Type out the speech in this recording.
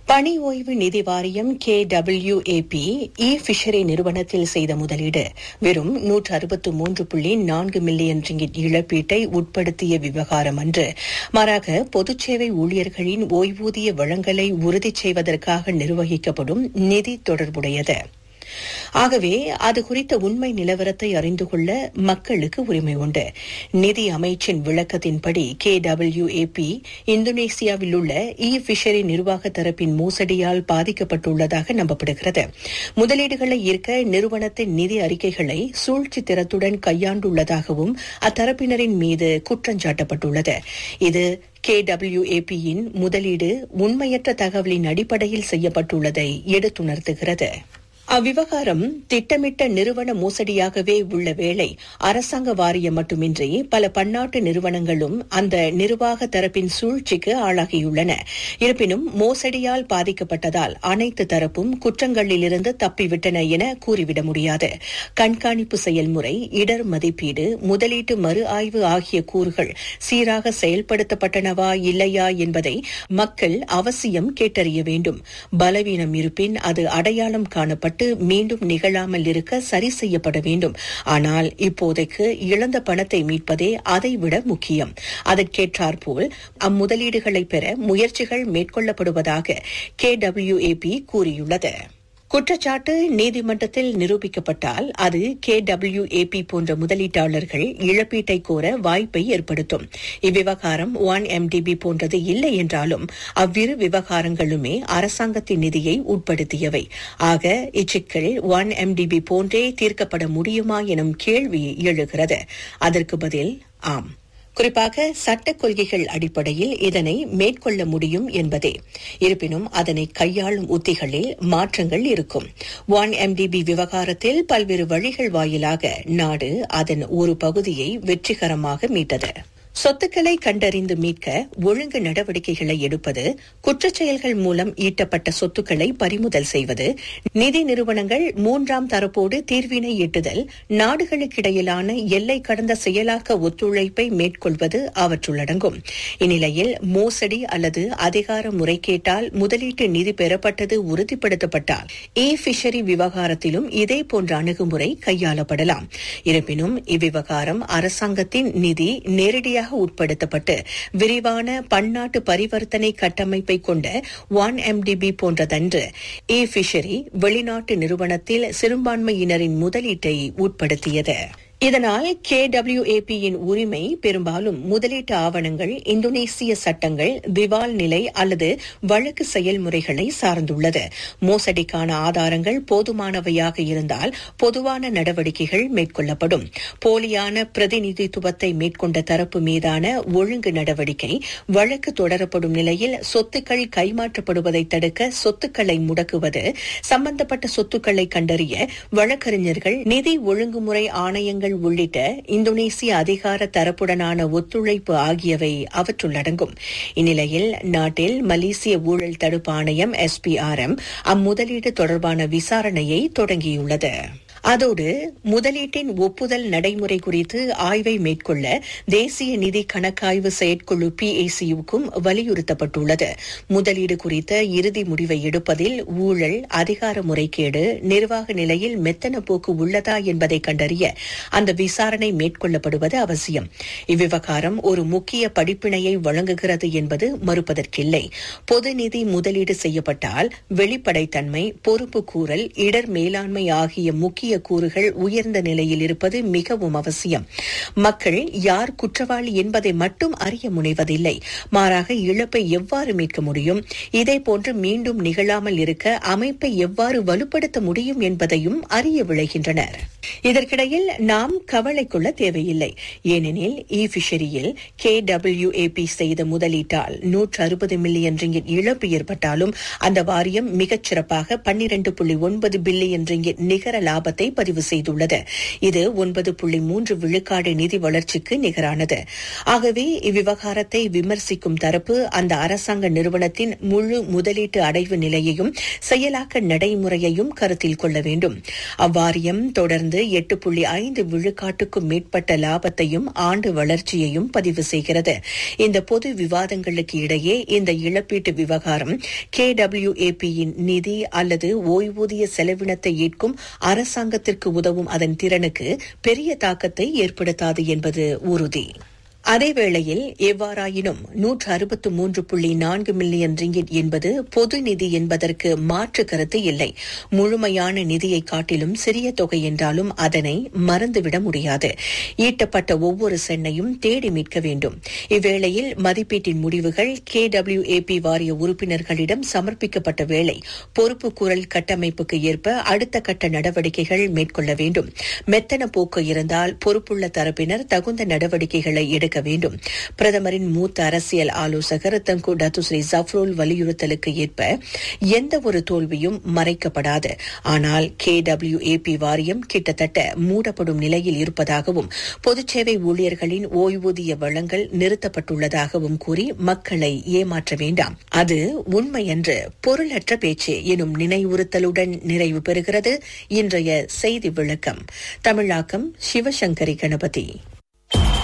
பணி ஓய்வு நிதி வாரியம் கே டபிள்யூஏபி இ ஃபிஷரி நிறுவனத்தில் செய்த முதலீடு வெறும் நூற்று அறுபத்து மூன்று புள்ளி நான்கு மில்லியன் ரிங்கிட் இழப்பீட்டை உட்படுத்திய விவகாரம் அன்று மாறாக பொதுச்சேவை ஊழியர்களின் ஓய்வூதிய வழங்கலை உறுதி செய்வதற்காக நிர்வகிக்கப்படும் நிதி தொடர்புடையது ஆகவே அது குறித்த உண்மை நிலவரத்தை அறிந்து கொள்ள மக்களுக்கு உரிமை உண்டு நிதி அமைச்சின் விளக்கத்தின்படி கே டபிள்யூஏபி இந்தோனேசியாவில் உள்ள இ ஃபிஷரி நிர்வாக தரப்பின் மோசடியால் பாதிக்கப்பட்டுள்ளதாக நம்பப்படுகிறது முதலீடுகளை ஈர்க்க நிறுவனத்தின் நிதி அறிக்கைகளை சூழ்ச்சி திறத்துடன் கையாண்டுள்ளதாகவும் அத்தரப்பினரின் மீது குற்றஞ்சாட்டப்பட்டுள்ளது இது கேடபிள்யூஏபியின் முதலீடு உண்மையற்ற தகவலின் அடிப்படையில் செய்யப்பட்டுள்ளதை எடுத்துணர்த்துகிறது அவ்விவகாரம் திட்டமிட்ட நிறுவன மோசடியாகவே உள்ள வேளை அரசாங்க வாரியம் மட்டுமின்றி பல பன்னாட்டு நிறுவனங்களும் அந்த நிர்வாக தரப்பின் சூழ்ச்சிக்கு ஆளாகியுள்ளன இருப்பினும் மோசடியால் பாதிக்கப்பட்டதால் அனைத்து தரப்பும் குற்றங்களிலிருந்து தப்பிவிட்டன என கூறிவிட முடியாது கண்காணிப்பு செயல்முறை இடர் மதிப்பீடு முதலீட்டு மறு ஆய்வு ஆகிய கூறுகள் சீராக செயல்படுத்தப்பட்டனவா இல்லையா என்பதை மக்கள் அவசியம் கேட்டறிய வேண்டும் பலவீனம் இருப்பின் அது அடையாளம் காணப்பட்டு விபத்து மீண்டும் நிகழாமல் இருக்க சரி செய்யப்பட வேண்டும் ஆனால் இப்போதைக்கு இழந்த பணத்தை மீட்பதே அதைவிட முக்கியம் அதற்கேற்றாற்போல் அம்முதலீடுகளை பெற முயற்சிகள் மேற்கொள்ளப்படுவதாக கேடபிள்யூஏபி கூறியுள்ளது குற்றச்சாட்டு நீதிமன்றத்தில் நிரூபிக்கப்பட்டால் அது கே டபிள்யூஏபி போன்ற முதலீட்டாளர்கள் இழப்பீட்டை கோர வாய்ப்பை ஏற்படுத்தும் இவ்விவகாரம் ஒன் எம்டிபி போன்றது இல்லை என்றாலும் அவ்விரு விவகாரங்களுமே அரசாங்கத்தின் நிதியை உட்படுத்தியவை ஆக இச்சிக்கல் ஒன் எம்டிபி போன்றே தீர்க்கப்பட முடியுமா எனும் கேள்வி எழுகிறது அதற்கு பதில் ஆம் குறிப்பாக சட்ட கொள்கைகள் அடிப்படையில் இதனை மேற்கொள்ள முடியும் என்பதே இருப்பினும் அதனை கையாளும் உத்திகளில் மாற்றங்கள் இருக்கும் ஒன் எம்டிபி விவகாரத்தில் பல்வேறு வழிகள் வாயிலாக நாடு அதன் ஒரு பகுதியை வெற்றிகரமாக மீட்டது சொத்துக்களை கண்டறிந்து மீட்க ஒழுங்கு நடவடிக்கைகளை எடுப்பது குற்றச் செயல்கள் மூலம் ஈட்டப்பட்ட சொத்துக்களை பறிமுதல் செய்வது நிதி நிறுவனங்கள் மூன்றாம் தரப்போடு தீர்வினை எட்டுதல் நாடுகளுக்கிடையிலான எல்லை கடந்த செயலாக்க ஒத்துழைப்பை மேற்கொள்வது அவற்றுள்ளடங்கும் இந்நிலையில் மோசடி அல்லது அதிகார முறைகேட்டால் முதலீட்டு நிதி பெறப்பட்டது உறுதிப்படுத்தப்பட்டால் ஏ ஃபிஷரி விவகாரத்திலும் இதே போன்ற அணுகுமுறை கையாளப்படலாம் இருப்பினும் இவ்விவகாரம் அரசாங்கத்தின் நிதி நேரடியாக முறையாக உட்படுத்தப்பட்டு விரிவான பன்னாட்டு பரிவர்த்தனை கட்டமைப்பை கொண்ட ஒன் எம்டிபி போன்றதன்று ஏ ஃபிஷரி வெளிநாட்டு நிறுவனத்தில் சிறுபான்மையினரின் முதலீட்டை உட்படுத்தியது இதனால் கே டபிள்யூஏபியின் உரிமை பெரும்பாலும் முதலீட்டு ஆவணங்கள் இந்தோனேசிய சட்டங்கள் திவால் நிலை அல்லது வழக்கு செயல்முறைகளை சார்ந்துள்ளது மோசடிக்கான ஆதாரங்கள் போதுமானவையாக இருந்தால் பொதுவான நடவடிக்கைகள் மேற்கொள்ளப்படும் போலியான பிரதிநிதித்துவத்தை மேற்கொண்ட தரப்பு மீதான ஒழுங்கு நடவடிக்கை வழக்கு தொடரப்படும் நிலையில் சொத்துக்கள் கைமாற்றப்படுவதை தடுக்க சொத்துக்களை முடக்குவது சம்பந்தப்பட்ட சொத்துக்களை கண்டறிய வழக்கறிஞர்கள் நிதி ஒழுங்குமுறை ஆணையங்கள் நாடுகள் உள்ளிட்ட இந்தோனேசிய அதிகார தரப்புடனான ஒத்துழைப்பு ஆகியவை அவற்றுள்ளடங்கும் இந்நிலையில் நாட்டில் மலேசிய ஊழல் தடுப்பு ஆணையம் எஸ்பிஆர்எம் அம்முதலீடு தொடர்பான விசாரணையை தொடங்கியுள்ளது அதோடு முதலீட்டின் ஒப்புதல் நடைமுறை குறித்து ஆய்வை மேற்கொள்ள தேசிய நிதி கணக்காய்வு செயற்குழு பிஏசியுக்கும் வலியுறுத்தப்பட்டுள்ளது முதலீடு குறித்த இறுதி முடிவை எடுப்பதில் ஊழல் அதிகார முறைகேடு நிர்வாக நிலையில் மெத்தன போக்கு உள்ளதா என்பதை கண்டறிய அந்த விசாரணை மேற்கொள்ளப்படுவது அவசியம் இவ்விவகாரம் ஒரு முக்கிய படிப்பினையை வழங்குகிறது என்பது மறுப்பதற்கில்லை பொது நிதி முதலீடு செய்யப்பட்டால் வெளிப்படைத்தன்மை பொறுப்பு கூறல் இடர் மேலாண்மை ஆகிய முக்கிய முக்கிய கூறுகள் உயர்ந்த நிலையில் இருப்பது மிகவும் அவசியம் மக்கள் யார் குற்றவாளி என்பதை மட்டும் அறிய முனைவதில்லை மாறாக இழப்பை எவ்வாறு மீட்க முடியும் இதேபோன்று மீண்டும் நிகழாமல் இருக்க அமைப்பை எவ்வாறு வலுப்படுத்த முடியும் என்பதையும் அறிய விளைகின்றனர் இதற்கிடையில் நாம் கவலை கொள்ள தேவையில்லை ஏனெனில் இ ஃபிஷரியில் கே டபிள்யூஏபி செய்த முதலீட்டால் நூற்று அறுபது மில்லியன் ரிங்கிட் இழப்பு ஏற்பட்டாலும் அந்த வாரியம் மிகச் சிறப்பாக பன்னிரண்டு புள்ளி ஒன்பது பில்லியன் ரிங்கிட் நிகர லாபத்தை லாபத்தை பதிவு செய்துள்ளது இது ஒன்பது புள்ளி மூன்று விழுக்காடு நிதி வளர்ச்சிக்கு நிகரானது ஆகவே இவ்விவகாரத்தை விமர்சிக்கும் தரப்பு அந்த அரசாங்க நிறுவனத்தின் முழு முதலீட்டு அடைவு நிலையையும் செயலாக்க நடைமுறையையும் கருத்தில் கொள்ள வேண்டும் அவ்வாரியம் தொடர்ந்து எட்டு புள்ளி ஐந்து விழுக்காட்டுக்கும் மேற்பட்ட லாபத்தையும் ஆண்டு வளர்ச்சியையும் பதிவு செய்கிறது இந்த பொது விவாதங்களுக்கு இடையே இந்த இழப்பீட்டு விவகாரம் கேடபிள்யூஏபியின் நிதி அல்லது ஓய்வூதிய செலவினத்தை ஏற்கும் அரசாங்கத்திற்கு உதவும் அதன் திறனுக்கு பெரிய தாக்கத்தை ஏற்படுத்தாது என்பது உறுதி அதேவேளையில் எவ்வாறாயினும் நூற்று அறுபத்து மூன்று புள்ளி நான்கு மில்லியன் ரிங்கிட் என்பது பொது நிதி என்பதற்கு மாற்று கருத்து இல்லை முழுமையான நிதியை காட்டிலும் சிறிய தொகை என்றாலும் அதனை மறந்துவிட முடியாது ஈட்டப்பட்ட ஒவ்வொரு சென்னையும் தேடி மீட்க வேண்டும் இவ்வேளையில் மதிப்பீட்டின் முடிவுகள் கே டபிள்யூஏபி வாரிய உறுப்பினர்களிடம் சமர்ப்பிக்கப்பட்ட வேளை பொறுப்பு குரல் கட்டமைப்புக்கு ஏற்ப அடுத்த கட்ட நடவடிக்கைகள் மேற்கொள்ள வேண்டும் மெத்தன போக்கு இருந்தால் பொறுப்புள்ள தரப்பினர் தகுந்த நடவடிக்கைகளை எடுக்க எடுக்க வேண்டும் பிரதமரின் மூத்த அரசியல் ஆலோசகர் தங்கு டத்துஸ்ரீ ஜஃப்ரோல் வலியுறுத்தலுக்கு ஏற்ப எந்த ஒரு தோல்வியும் மறைக்கப்படாது ஆனால் கே டபிள்யூ ஏபி வாரியம் கிட்டத்தட்ட மூடப்படும் நிலையில் இருப்பதாகவும் பொதுச்சேவை ஊழியர்களின் ஓய்வூதிய வழங்கல் நிறுத்தப்பட்டுள்ளதாகவும் கூறி மக்களை ஏமாற்ற வேண்டாம் அது உண்மையன்று பொருளற்ற பேச்சு எனும் நினைவுறுத்தலுடன் நிறைவு பெறுகிறது இன்றைய செய்தி விளக்கம் தமிழாக்கம் சிவசங்கரி கணபதி